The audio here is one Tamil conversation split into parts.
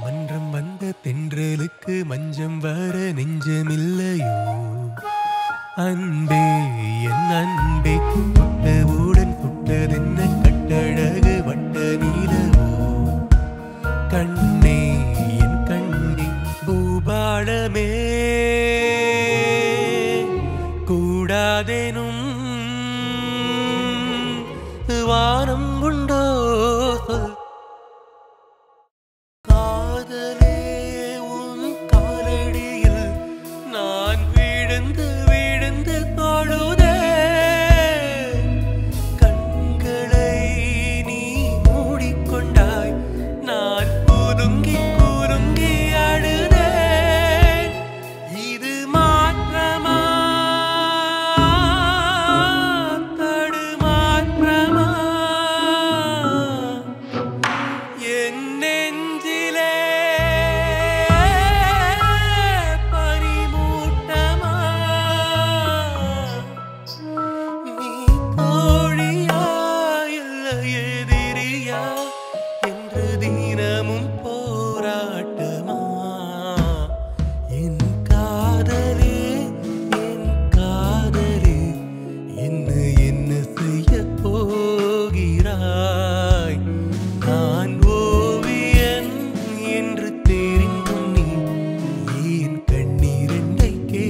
மன்றம் வந்த தென்றலுக்கு மஞ்சம் வர நெஞ்சமில்லையோ அன்பே என் அன்பே தொட்டவுடன் தொட்டதென்ன கட்டழகு வட்ட நீலவோ கண்ணே என் கண்ணே பூபாளமே கூடாதேனும் வானம் உண்டோ சொல் காதலே உன் காலடியில் நான் விழுந்து விழுந்து தொழுதே கண்களை நீ மூடிக்கொண்டாய் நான் குறுங்கி குறுங்கி அழுதேன் இது மாற்றமா தடுமாற்றமா என் நெஞ்சிலே பனிமூட்டமா நீ தோழியா இல்லை எதிரியா என்று தினமும் போராட்டமா என் காதலே என் காதலே என்ன என்ன செய்ய போகிறாய் நான் ஓவியன் என்று தெரிந்தும் நீ ஏன் கண்ணீரெண்டை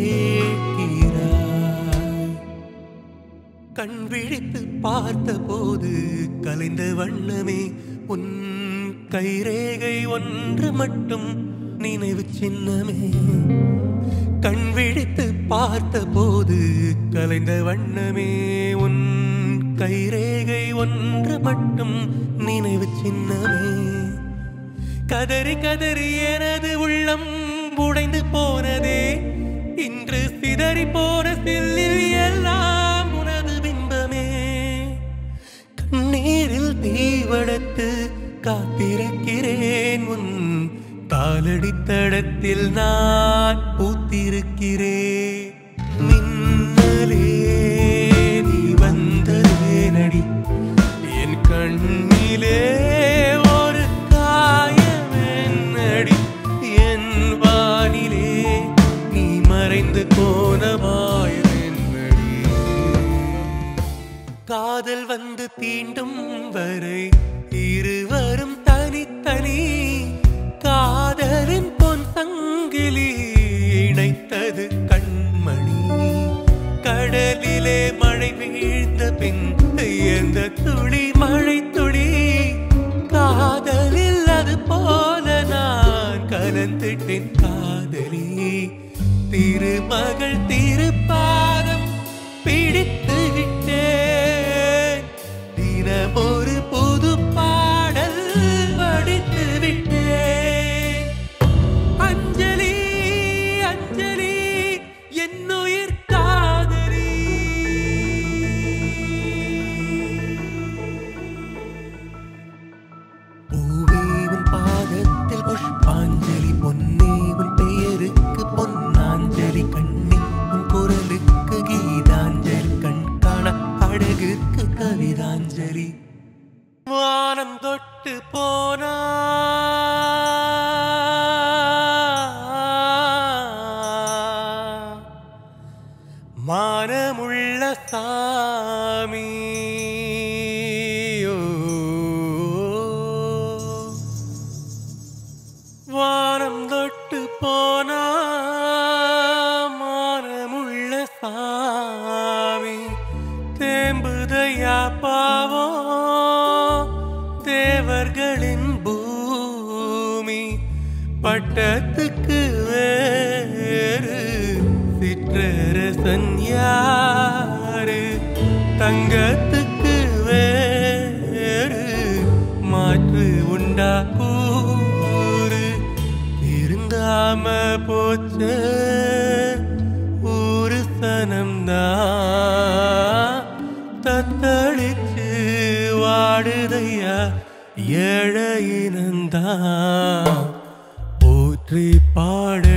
கேட்கிறாய் கண் விழித்து பார்த்தபோது கலைந்த வண்ணமே உன் கைரேகை ஒன்று மட்டும் நினைவு சின்னமே கண் விழித்து பார்த்தபோது கலைந்த வண்ணமே உன் கைரேகை ஒன்று மட்டும் நினைவு சின்னமே கதறி கதறி எனது உள்ளம் உடைந்து போனதே இன்று சிதறி போன சில்லில் எல்லாம் உனது பிம்பமே கண்ணீரில் தீவடத்து காத்திருக்கிறேன் உன் காலடி தடத்தில் நான் பூத்திருக்கிறேன் மின்னலே நீ வந்ததே நடி என் கண்ணிலே ஒரு காயமென்னடி என் வானிலே நீ மறைந்து போன மாயமென்னடி காதல் வந்து தீண்டும் வரை இருவரும் தனித்தனி காதலின் பொன் சங்கிலி இணைத்தது கண்மணி கடலிலே மழை வீழ்ந்த பின் எந்த துளி மழை துளி காதலில் அது போல நான் கலந்துட்டேன் காதலி திருமகள் திருப்பாதம் பிடித்து விட்டேன் தினமொரு புது பாடல் படித்து விட்டேன் அஞ்சலி அஞ்சலி என்னுயிர் காதலி பூவே உன் பாதத்தில் புஷ்பாஞ்சலி பொன்னே உன் பெயருக்கு பொன்னாஞ்சலி கண்ணே உன் குரலுக்கு கீதாஞ்சலி கண் காண அழகுக்கு கவிதாஞ்சலி வானம் தொட்டு போனா மானமுள்ள சாமி ஓ. வானம் தொட்டு போனா மானமுள்ள சாமி தேம்புதையா பாவம் தேவர்களின் பூமி பட்டத்துக்கு வேறு சிற்றரசன் யாரு தங்கத்துக்கு வேறு மாற்று உண்டா கூறு இருந்தாம போச்ச ஒரு சனம்தான் தத்தளிச்சு வாடுதையா ஏழையினந்தான் போற்றி பாட